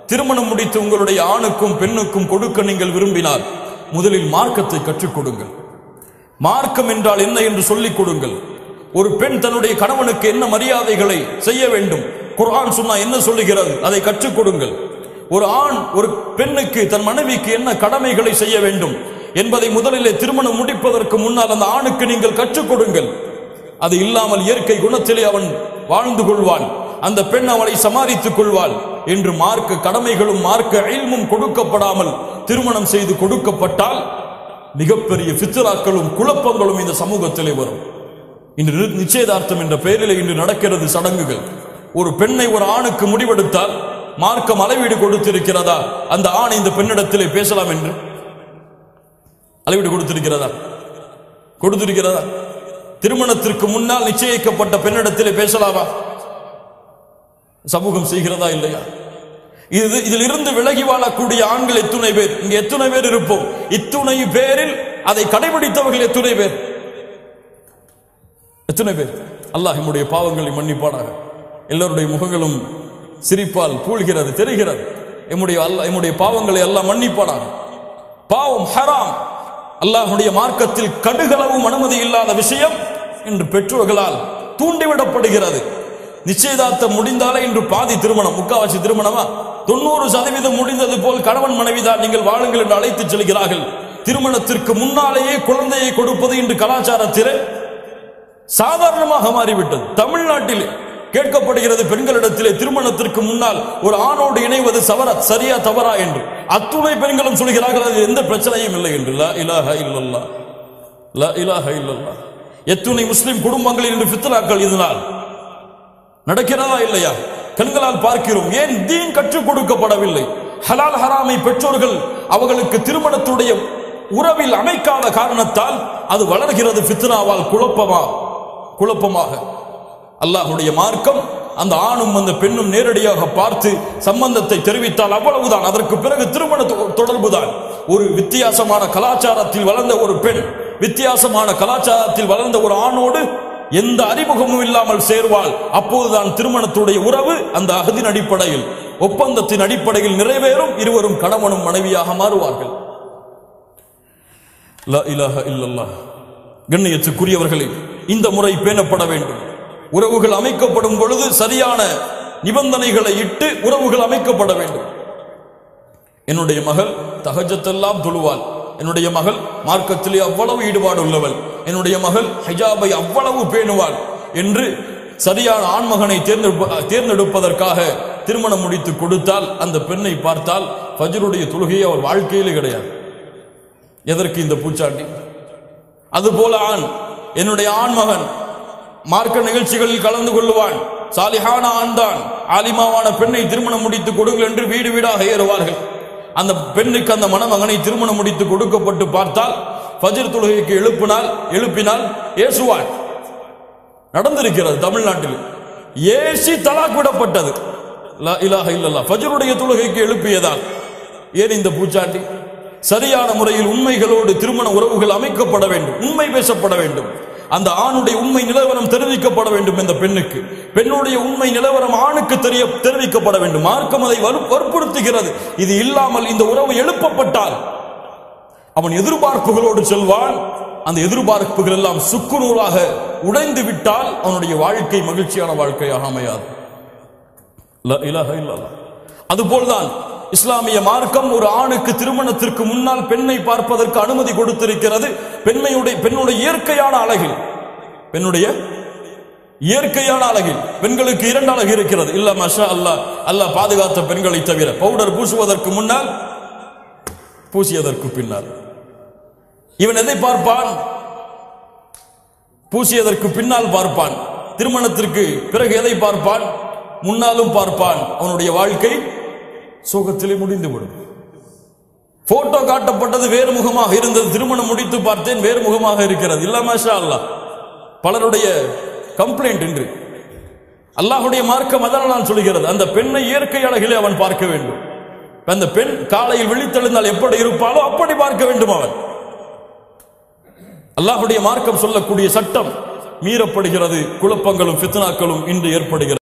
திருமணம் முடித்து உங்களுடைய ஆணுக்கும் பெண்ணுக்கும் கொடுக்க நீங்கள் விரும்பினால் முதலில் மார்க்கத்தை கற்றுக் கொடுங்கள் மார்க்கம் என்றால் என்ன என்று சொல்லிக் கொடுங்கள் ஒரு பெண் தன்னுடைய கணவனுக்கு என்ன மரியாதைகளை செய்ய வேண்டும் குர்ஆன் சொன்னா என்ன சொல்லுகிறது அதை கற்றுக் கொடுங்கள் ஒரு ஆண் ஒரு பெண்ணுக்கு தன் மனைவிக்கு என்ன கடமைகளை செய்ய வேண்டும் என்பதை முதலிலே திருமணம் முடிப்பதற்கு முன்னால் அந்த ஆணுக்கு நீங்கள் கற்றுக் கொடுங்கள் அது இல்லாமல் இயற்கை குணத்திலே அவன் வாழ்ந்து கொள்வான் அந்த பெண் அவளை சமாளித்துக் கொள்வாள் என்று மார்க்க கடமைகளும் மார்க்க இல்மும் கொடுக்கப்படாமல் திருமணம் செய்து கொடுக்கப்பட்டால் மிகப்பெரிய ஃபித்ராக்களும் குழப்பங்களும் இந்த சமூகத்திலே வரும் இன்று நி- நிச்சயதார்த்தம் என்ற பெயரில் இன்று நடக்கிறது சடங்குகள் ஒரு பெண்ணை ஒரு ஆணுக்கு முடிவெடுத்தால் மார்க்கம் அளவீடு கொடுத்திருக்கிறதா அந்த ஆண் இந்த பெண்ணிடத்திலே பேசலாம் என்று அளவீடு கொடுத்திருக்கிறதா கொடுத்திருக்கிறதா திருமணத்திற்கு முன்னால் நிச்சயிக்கப்பட்ட பெண்ணிடத்திலே பேசலாமா சமூகம் செய்கிறதா இல்லையா இது இதில் இருந்து விலகி வாழக்கூடிய ஆண்கள் எத்துணை பேர் இங்க எத்துணை பேர் இருப்போம் இத்துணை பேரில் அதை கடைபிடித்தவர்கள் எத்துணை பேர் எத்தனை பேர் அல்லாஹ் நம்முடைய பாவங்களை மன்னிப்பானாக எல்லோருடைய முகங்களும் சிரிப்பால் பூழ்கிறது தெரிகிறது எம்முடைய அல்லாஹ் எம்முடைய பாவங்களை எல்லாம் மன்னிப்பானாக பாவம் ஹராம் அல்லாஹ்வுடைய மார்க்கத்தில் கடுகளவும் அனுமதி இல்லாத விஷயம் இன்று பெற்றோர்களால் தூண்டிவிடப்படுகிறது நிச்சயதார்த்தம் முடிந்தாலே இன்று பாதி திருமணம் முக்காவாசி திருமணமா தொண்ணூறு சதவீதம் முடிந்தது போல் கணவன் மனைவிதான் நீங்கள் வாழுங்கள் என்று அழைத்துச் செல்கிறார்கள் திருமணத்திற்கு முன்னாலேயே குழந்தையை கொடுப்பது இன்று கலாச்சாரத்திலே சாதாரணமாக மாறிவிட்டது தமிழ்நாட்டில் கேட்கப்படுகிறது பெண்களிடத்திலே திருமணத்திற்கு முன்னால் ஒரு ஆணோடு இணைவது சவர சரியா தவறா என்று அத்துணை பெண்களும் சொல்கிறார்கள் அது எந்த பிரச்சனையும் இல்லை என்று லா இலாஹ இல்லல்லா லா இலாஹ இல்லல்லா எத்துணை முஸ்லிம் குடும்பங்களில் இன்று ஃபித்னாக்கள் இதனால் நடக்கிறதா இல்லையா கண்களால் பார்க்கிறோம் ஏன் தீன் கற்றுக் கொடுக்கப்படவில்லை ஹலால் ஹராமை பெற்றோர்கள் அவர்களுக்கு திருமணத்துடைய உறவில் அமைக்காத காரணத்தால் அது வளர்கிறது ஃபித்னாவால் குழப்பமா குழப்பமாக அல்லாஹ்வுடைய மார்க்கம் அந்த ஆணும் அந்த பெண்ணும் நேரடியாக பார்த்து சம்பந்தத்தை தெரிவித்தால் அவ்வளவுதான் அதற்கு பிறகு திருமண தொ- தொடர்புதான் ஒரு வித்தியாசமான கலாச்சாரத்தில் வளர்ந்த ஒரு பெண் வித்தியாசமான கலாச்சாரத்தில் வளர்ந்த ஒரு ஆணோடு எந்த அறிமுகமும் இல்லாமல் சேர்வாள் அப்போதுதான் திருமணத்துடைய உறவு அந்த அகதின் அடிப்படையில் ஒப்பந்தத்தின் அடிப்படையில் நிறைவேறும் இருவரும் கணவனும் மனைவியாக மாறுவார்கள் லா இலாஹ இல்லல்லாஹ் கண்ணியத்துக்குரியவர்களே இந்த முறை பேணப்பட வேண்டும் உறவுகள் அமைக்கப்படும் பொழுது சரியான நிபந்தனைகளை இட்டு உறவுகள் அமைக்கப்பட வேண்டும் என்னுடைய மகள் தகஜத்தெல்லாம் தொழுவாள் என்னுடைய மகள் மார்க்கத்திலே அவ்வளவு ஈடுபாடு உள்ளவள் என்னுடைய மகள் ஹிஜாபை அவ்வளவு பேணுவாள் என்று சரியான ஆண்மகனை தேர்ந்தெடுப்ப தேர்ந்தெடுப்பதற்காக திருமணம் முடித்து கொடுத்தால் அந்த பெண்ணை பார்த்தால் ஃபஜ்ருடைய தொழுகையை அவர் வாழ்க்கையிலே கிடையாது எதற்கு இந்த பூச்சாண்டி அதுபோல ஆண் என்னுடைய ஆண்மகன் மார்க்க நிகழ்ச்சிகளில் கலந்து கொள்ளுவான் சாலிஹான ஆண் தான் ஆலிமாவான பெண்ணை திருமணம் முடித்து கொடுங்கள் என்று வீடு வீடாக ஏறுவார்கள் அந்த பெண்ணுக்கு அந்த மணமகனை திருமணம் முடித்து கொடுக்கப்பட்டு பார்த்தால் ஃபஜ்ர் தொழுகைக்கு எழுப்பினால் எழுப்பினால் ஏசுவாள் நடந்திருக்கிறது தமிழ்நாட்டில் ஏசி தலாக் விடப்பட்டது லா இலாஹ இல்லல்லாஹ் ஃபஜ்ருடைய தொழுகைக்கு எழுப்பியதால் ஏன் இந்த பூச்சாண்டி சரியான முறையில் உண்மைகளோடு திருமண உறவுகள் அமைக்கப்பட வேண்டும் உண்மை பேசப்பட வேண்டும் அந்த ஆணுடைய உண்மை நிலவரம் தெரிவிக்கப்பட வேண்டும் இந்த பெண்ணுக்கு பெண்ணுடைய உண்மை நிலவரம் ஆணுக்கு தெரிய தெரிவிக்கப்பட வேண்டும் மார்க்கம் அதை வலு- வற்புறுத்துகிறது இது இல்லாமல் இந்த உறவு எழுப்பப்பட்டால் அவன் எதிர்பார்ப்புகளோடு செல்வான் அந்த எதிர்பார்ப்புகள் எல்லாம் சுக்குநூறாக உடைந்து விட்டால் அவனுடைய வாழ்க்கை மகிழ்ச்சியான வாழ்க்கையாக அமையாது லா இலாஹ இல்லல்லாஹ். அதுபோல்தான் இஸ்லாமிய மார்க்கம் ஒரு ஆணுக்கு திருமணத்திற்கு முன்னால் பெண்ணை பார்ப்பதற்கு அனுமதி கொடுத்திருக்கிறது பெண்மையுடைய பெண்ணுடைய இயற்கையான அழகில் பெண்ணுடைய இயற்கையான அழகில் பெண்களுக்கு இரண்டு அழகு இருக்கிறது இல்ல மஷா அல்லாஹ் அல்லாஹ் பாதுகாத்த பெண்களை தவிர பவுடர் பூசுவதற்கு முன்னால் பூசியதற்கு பின்னால் இவன் எதை பார்ப்பான் பூசியதற்கு பின்னால் பார்ப்பான் திருமணத்திற்கு பிறகு எதை பார்ப்பான் முன்னாலும் பார்ப்பான் அவனுடைய வாழ்க்கை சோகத்திலே முடிந்துவிடும் போட்டோ காட்டப்பட்டது வேறு முகமாக இருந்தது திருமணம் முடித்து பார்த்தேன் வேறு முகமாக இருக்கிறது இல்ல மாஷா அல்லாஹ் பலருடைய கம்ப்ளைண்ட் என்று அல்லாஹ்வுடைய மார்க்கம் அதான் நான் சொல்கிறது அந்த பெண்ணை இயற்கை அழகிலே அவன் பார்க்க வேண்டும் அந்த பெண் காலையில் விழித்தெழுந்தால் எப்படி இருப்பாளோ அப்படி பார்க்க வேண்டும் அவன் அல்லாஹ்வுடைய மார்க்கம் சொல்லக்கூடிய சட்டம் மீறப்படுகிறது குழப்பங்களும் ஃபித்னாக்களும் இன்று ஏற்படுகிறது